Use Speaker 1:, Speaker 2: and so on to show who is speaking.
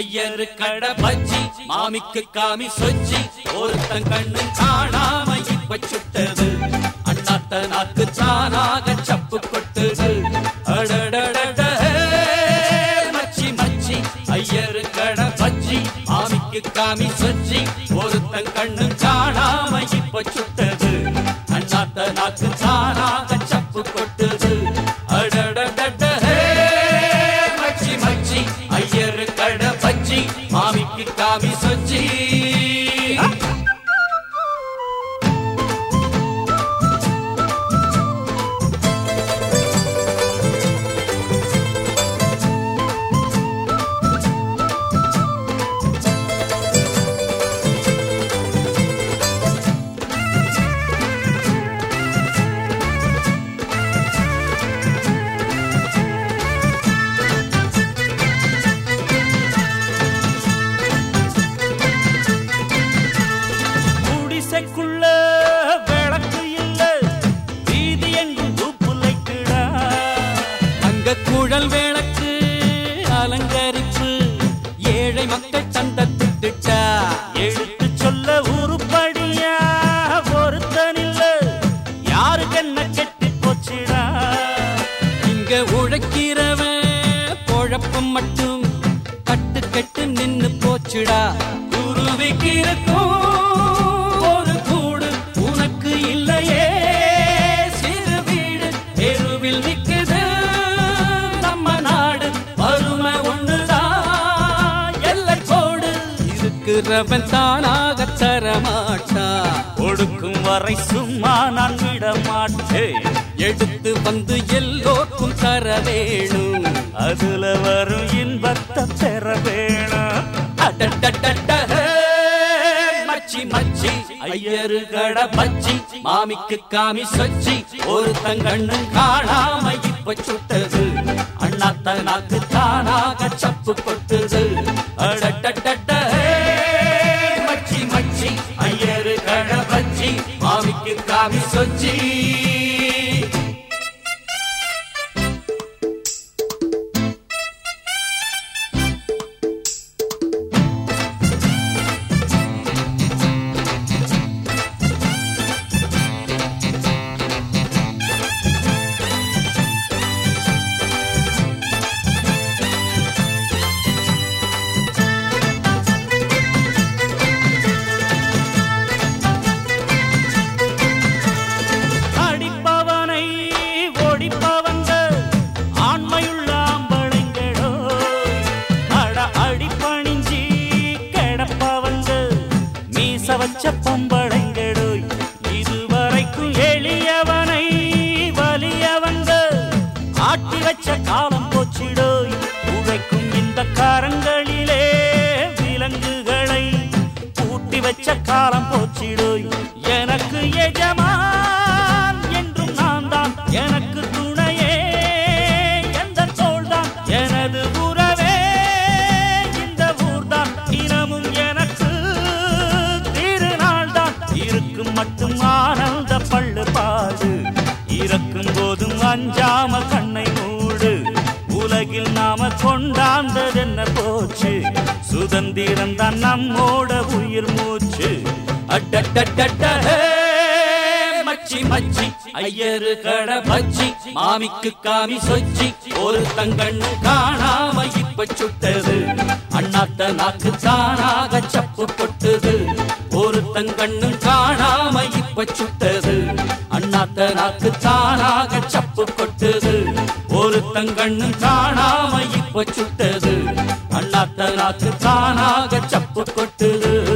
Speaker 1: ஐயரு கட பஜ்ஜி மாமிக்கு காமி சொச்சி ஒருத்தன் கண்ணு காணாம இப்ப சுட்டது அண்ணாத்த நாக்கு தானாக சப்பு கொட்டுது அடடடட மச்சி மச்சி ஐயரு கட பஜ்ஜி மாமிக்கு காமி சொச்சி ஒருத்தன் கண்ணு காணாம இப்ப சுட்டது அண்ணாத்த நாக்கு தானாக சப்பு கொட்டுது அடடடட மச்சி மச்சி ஐயரு கட பச்சி மாமிக்கு காமி சொச்சி
Speaker 2: குடிசைக்குள்ள விளக்கு இல்ல வீதி எங்கும் தூப்புலைக்குடா
Speaker 1: அங்க குழல் விளக்கு அலங்கரிப்பு ஏழை மக்கள் சண்டை திட்டுட்டா
Speaker 2: எடுத்து சொல்ல உருப்படியா ஒருத்தனில்ல யாருக்கு என்ன கெட்டி போச்சுடா
Speaker 1: இங்க உழைக்கிறவன் பொழப்பம் மட்டும் கட்டு கட்டு நின்னு போச்சுடா குருவிக்கு இருக்கும் ஒரு கூடு உனக்கு இல்லையே சிறு வீடு தெருவில் நிக்குது நம்ம நாடு வறுமை ஒண்ணுதான் எல்லை கோடு இருக்கிறவன் தானாக தரமாட்டா
Speaker 2: கொடுக்கும் வரை சும்மா நான் விட மாட்டேன்
Speaker 1: எடுத்து வந்து எல்லோருக்கும் தர வேணும்
Speaker 2: அதுல வரும் இன்பத்தை பெற வேணும்
Speaker 1: அடடடட, மச்சி மச்சி ஐயரு கட பச்சி மாமிக்கு காமி சொச்சி ஒரு தங்கண்ணு காணாம இப்ப சுட்டது அண்ணாத்த நாக்கு தானாக சப்பு கொட்டுது அடடடட, மச்சி மச்சி ஐயரு கட பச்சி மாமிக்கு காமி சொச்சி
Speaker 2: அடிப்பவனை ஓடிப்பவங்க ஆண்மையுள்ள ஆம்பளைங்களோ அட அடிப்பணிஞ்சி கிடப்பவங்க மீச வச்ச பொம்பளைங்களோ இதுவரைக்கும் எளியவனை வலியவங்க ஆட்டி வச்ச காலம் போச்சிடோய் உழைக்கும் இந்த காரங்களிலே விலங்குகளை பூட்டி வச்ச காலம் போச்சிடோய் எனக்கு எஜமான் என்றும் நான் தான் எனக்கு துணையே எந்த தோள்தான் எனது உறவே இந்த ஊர்தான் தினமும் எனக்கு திருநாள் தான் இருக்கும் மட்டும் ஆனந்த பள்ளு பாடு இறக்கும் போதும் அஞ்சாம கண்ணை மூடு உலகில் நாம கொண்டாந்தது என்ன போச்சு சுதந்திரம் தான் நம்மோட உயிர் மூச்சு
Speaker 1: அடடடட, மச்சி மச்சி ஐயரு கட பச்சி மாமிக்கு காமி சொச்சி ஒரு தங்கண்ணு காணாம இப்ப சுட்டது அண்ணாத்த நாக்கு தானாக சப்பு கொட்டுது ஒரு தங்கண்ணு காணாம இப்ப சுட்டது அண்ணாத்த நாக்கு தானாக சப்பு கொட்டுது ஒரு தங்கண்ணு காணாம இப்ப சுட்டது அண்ணாத்த நாக்கு தானாக சப்பு கொட்டுது